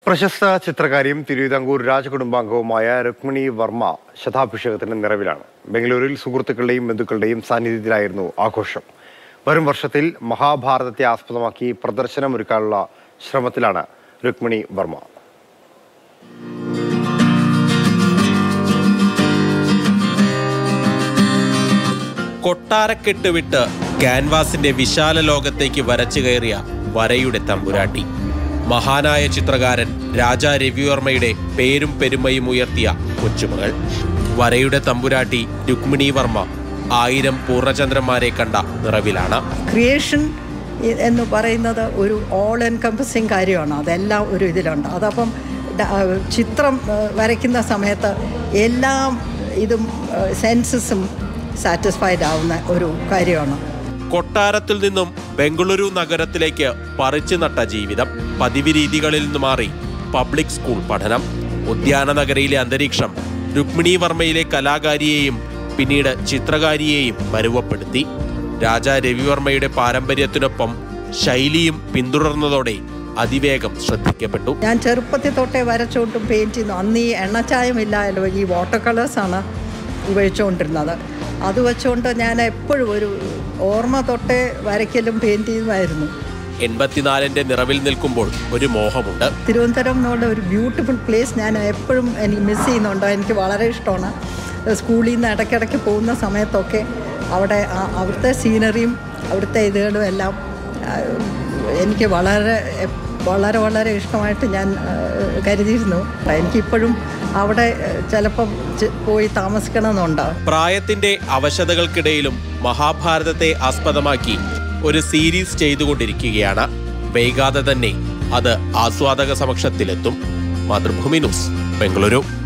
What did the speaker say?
പ്രശസ്ത ചിത്രകാരിയും തിരുവിതാംകൂർ രാജകുടുംബാംഗവുമായ രുക്മിണി വർമ്മ ശതാഭിഷേകത്തിന് നിറവിലാണ് ബംഗളൂരുവിൽ സുഹൃത്തുക്കളുടെയും ബന്ധുക്കളുടെയും സാന്നിധ്യത്തിലായിരുന്നു ആഘോഷം വരും വർഷത്തിൽ മഹാഭാരതത്തെ ആസ്പദമാക്കി പ്രദർശനമൊരുക്കാനുള്ള ശ്രമത്തിലാണ് രുക്മിണി വർമ്മ കൊട്ടാരക്കെട്ട് വിട്ട് ക്യാൻവാസിന്റെ വിശാല ലോകത്തേക്ക് വരച്ചു കയറിയ വരയുടെ തമ്പുരാട്ടി മഹാനായ ചിത്രകാരൻ രാജാ രവിവർമ്മയുടെ പേരും പെരുമയും ഉയർത്തിയ കൊച്ചുമകൾ വരയുടെ തമ്പുരാട്ടി രുക്മിണി വർമ്മ ആയിരം പൂർണ്ണചന്ദ്രന്മാരെ കണ്ട നിറവിലാണ് ക്രിയേഷൻ എന്ന് പറയുന്നത് ഒരു ഓൾ എൻകംപസിങ് കാര്യമാണ് അതെല്ലാം ഒരു ഇതിലുണ്ട് അതപ്പം ഡ- ആ, ചിത്രം ആ, വരയ്ക്കുന്ന സമയത്ത് എല്ലാം ഇതും സെൻസസും സാറ്റിസ്ഫൈഡ് ആവുന്ന ഒരു കാര്യമാണ് കൊട്ടാരത്തിൽ നിന്നും ബംഗളൂരു നഗരത്തിലേക്ക് പറിച്ചു നട്ട ജീവിതം പതിവ് രീതികളിൽ നിന്ന് മാറി പബ്ലിക് സ്കൂൾ പഠനം ഉദ്യാന നഗരിയിലെ അന്തരീക്ഷം രുക്മിണി വർമ്മയിലെ കലാകാരിയെയും പിന്നീട് ചിത്രകാരിയെയും പരുവപ്പെടുത്തി രാജാ രവിവർമ്മയുടെ പാരമ്പര്യത്തിനൊപ്പം ശൈലിയും പിന്തുടർന്നതോടെ അതിവേഗം ശ്രദ്ധിക്കപ്പെട്ടു ഞാൻ ചെറുപ്പത്തിൽ തൊട്ടേ വരച്ചുകൊണ്ടും പെയിൻറ്റ് ചെയ്യുന്നു അന്ന് ഈ എണ്ണച്ചായമില്ലായല്ലോ ഈ വാട്ടർ കളേഴ്സാണ് ഉപയോഗിച്ചുകൊണ്ടിരുന്നത് അത് വെച്ചുകൊണ്ട് ഞാൻ എപ്പോഴും ഒരു ഓർമ്മ തൊട്ടേ വരയ്ക്കലും പെയിൻറ്റ് ചെയ്യുമായിരുന്നു എൺപത്തിനാലിന്റെ നിറവിൽ നിൽക്കുമ്പോൾ ഒരു മോഹമുണ്ട് തിരുവനന്തപുരം എന്നുള്ള ഒരു ബ്യൂട്ടിഫുൾ പ്ലേസ് ഞാൻ എപ്പോഴും എനിക്ക് മിസ് ചെയ്യുന്നുണ്ട് എനിക്ക് വളരെ ഇഷ്ടമാണ് സ്കൂളിൽ നിന്ന് ഇടയ്ക്കിടയ്ക്ക് പോകുന്ന സമയത്തൊക്കെ അവിടെ ആ- അവിടുത്തെ സീനറിയും അവിടുത്തെ ഇതുകളും എല്ലാം ആ, എനിക്ക് വളരെ വളരെ വളരെ ഇഷ്ടമായിട്ട് ഞാൻ ആ, കരുതിയിരുന്നു എനിക്കിപ്പോഴും അവിടെ ചിലപ്പം ചെ- പോയി താമസിക്കണമെന്നുണ്ട് പ്രായത്തിന്റെ അവശതകൾക്കിടയിലും മഹാഭാരതത്തെ ആസ്പദമാക്കി ഒരു സീരീസ് ചെയ്തുകൊണ്ടിരിക്കുകയാണ് വൈകാതെ തന്നെ അത് ആസ്വാദക സമക്ഷത്തിലെത്തും മാതൃഭൂമി ന്യൂസ് ബംഗളൂരു